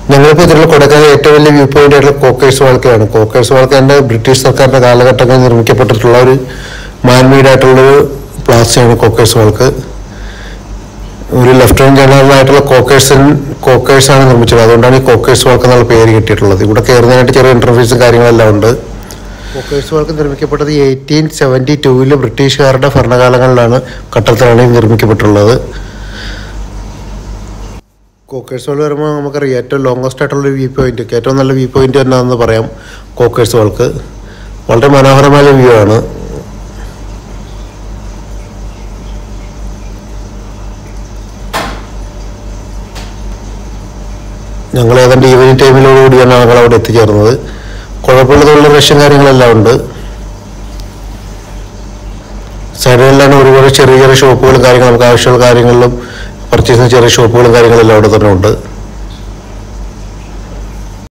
ഞങ്ങളിപ്പോൾ ഇതിലുള്ള കൊടൈക്കനാൽ ഏറ്റവും വലിയ വ്യൂ പോയിന്റ് ആയിട്ടുള്ള കോക്കേഴ്സ് വാൾക്കയാണ് കോക്കേഴ്സ് വാൾക്ക എൻ്റെ ബ്രിട്ടീഷ് സർക്കാരിൻ്റെ കാലഘട്ടങ്ങളിൽ നിർമ്മിക്കപ്പെട്ടിട്ടുള്ള ഒരു മാൻമെയ്ഡ് ആയിട്ടുള്ളൊരു പ്ലാസയാണ് കോക്കേഴ്സ് വാൾക്ക് ഒരു ലെഫ്റ്റനന്റ് ജനറലായിട്ടുള്ള കോക്കേഴ്സൺ കോക്കേഴ്സാണ് നിർമ്മിച്ചത് അതുകൊണ്ടാണ് ഈ കോക്കേഴ്സ് വാൾക്ക് എന്നുള്ള പേര് കിട്ടിയിട്ടുള്ളത് ഇവിടെ കയറുന്നതിനായിട്ട് ചെറിയ ഇന്റർഫേസും കാര്യങ്ങളെല്ലാം ഉണ്ട് കോക്കേഴ്സ് വാൾക്ക് നിർമ്മിക്കപ്പെട്ടത് എയ്റ്റീൻ സെവൻറ്റി ടൂവിൽ ബ്രിട്ടീഷുകാരുടെ ഭരണകാലങ്ങളിലാണ് കട്ടത്തിലാണ് ഇത് നിർമ്മിക്കപ്പെട്ടുള്ളത് കോക്കേഴ്സ് വാൾ വരുമ്പോൾ നമുക്കറിയാം ഏറ്റവും ലോങ്സ്റ്റ് ആയിട്ടുള്ള വ്യൂ പോയിന്റ് ഏറ്റവും നല്ല വ്യൂ പോയിന്റ് എന്നാന്ന് പറയാം കോക്കേഴ്സ് വാൾക്ക് വളരെ മനോഹരമായ വ്യൂ ആണ് ഞങ്ങൾ ഏതാണ്ട് ഈവനിങ് ടൈമിലോടുകൂടിയാണ് ഞങ്ങൾ അവിടെ എത്തിച്ചേർന്നത് കുഴപ്പമുള്ളതുള്ള റഷ്യൻ കാര്യങ്ങളെല്ലാം ഉണ്ട് സൈഡിലെല്ലാം ഒരുപാട് ചെറിയ ചെറിയ ഷോപ്പുകളും കാര്യങ്ങളും നമുക്ക് ആവശ്യമുള്ള കാര്യങ്ങളിലും പർച്ചേസ് ചെയ്യുന്ന ചെറിയ ഷോപ്പുകളും കാര്യങ്ങളെല്ലാം അവിടെ തന്നെ ഉണ്ട്